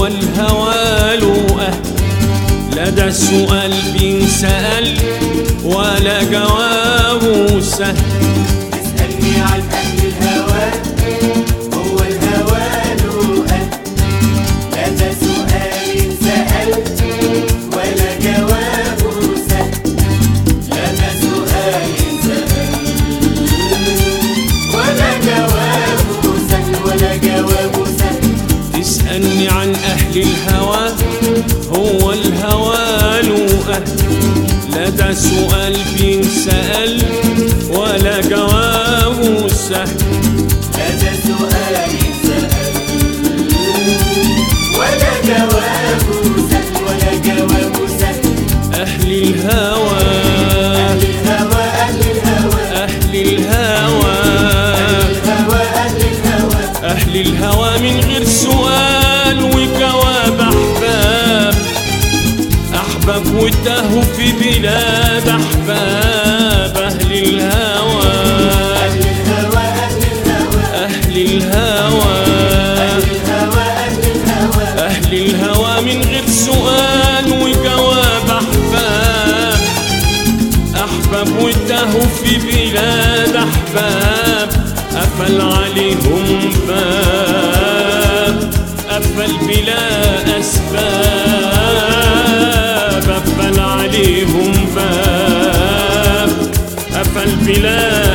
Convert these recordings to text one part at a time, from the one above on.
الهوى له أهل لدى السؤال بينسأل ولا جوابه سهل اسألني عن أهل الهوى هو الهوى له أهل لدى سؤال سألت ولا جوابه سهل لدى سؤال سألت ولا جوابه سهل ولا جوابه سهل تسألني عن أهل الهوى هو الهوى له أهل لدى سؤال بينسأل ولا جوابه سهل لدى سؤال سألت ولا جوابه سهل ولا جوابه سهل أهل الهوى أهل الهوى أهل الهوى أهل الهوى الهوى أهل الهوى أهل الهوى من غير سؤال وجواب أحباب أحباب وتاهوا في بلاد أحباب أهل الهوى أهل الهوى أهل الهوى أهل الهوى الهوى أهل الهوى أهل الهوى من غير سؤال وجواب أحباب أحباب وتاهوا في بلاد أحباب قفل عليهم باب قفل بلا أسباب قفل عليهم باب قفل بلا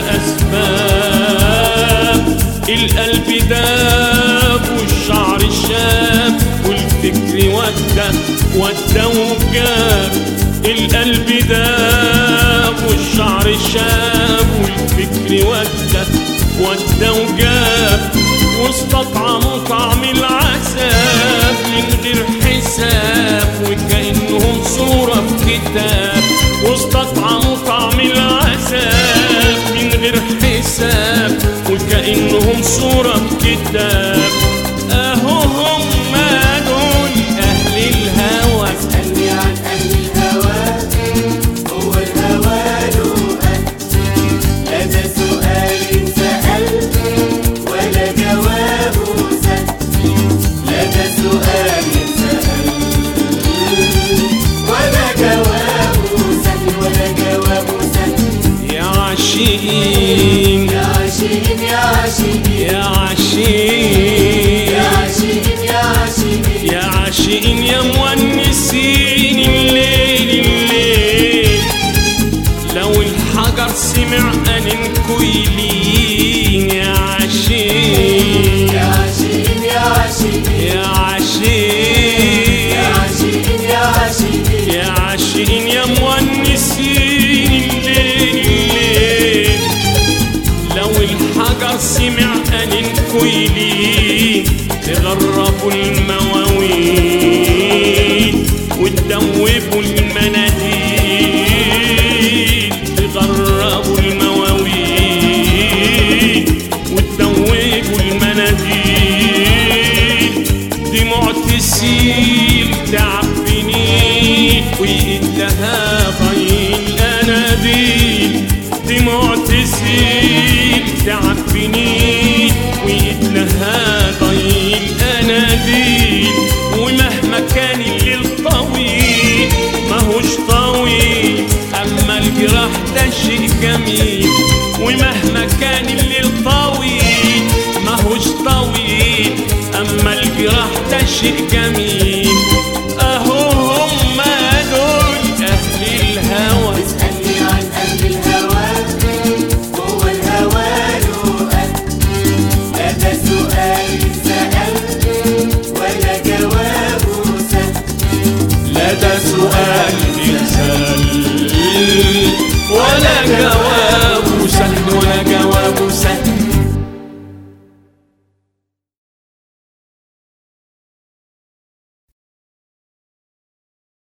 أسباب القلب داب والشعر شاب والفكر ودى ودى وجاب القلب داب والشعر شاب والفكر ودى ودى وجاب واستطعموا طعم العذاب من غير حساب وكأنهم صورة في كتاب واستطعموا طعم العذاب من غير حساب وكأنهم صورة في كتاب أهو هم دول أهل الهوى اسألني عن أهل الهوى هو الهوى له أهل لدى سؤال سألت ولا جوابه سهل لدى سؤال سألت ولا جوابه سهل ولا جوابه سهل يا عاشقين يا عاشقين يا عاشقين يا يا عاشقين عاشقين يا عاشقين يا عاشقين يا مونسين الليل الليل لو الحجر سمع أننكو يلين يا عاشقين يا عاشقين يا عاشقين يا يا عاشقين عاشقين يا عاشقين يا عاشقين يا مونسين الليل الليل لو الحجر سمع أننكو يلين تغربوا المواويل وتدوبوا المناديل تغربوا المواويل وتدوبوا المناديل دموع تسيل تعبني وإدها ضي الأناديل دموع تسيل تعبني وإدها ضي الأناديل ومهما كان الليل طويل ماهوش طويل أما الجراح ده شيء جميل ومهما كان الليل طويل ماهوش طويل أما الجراح ده شيء جميل أهو هم دول أهل الهوى اسألني عن أهل الهوى هو الهوى له أهل لدى سؤال سألت ولا جوابه سهل لدى سؤال يسأل ولا جواب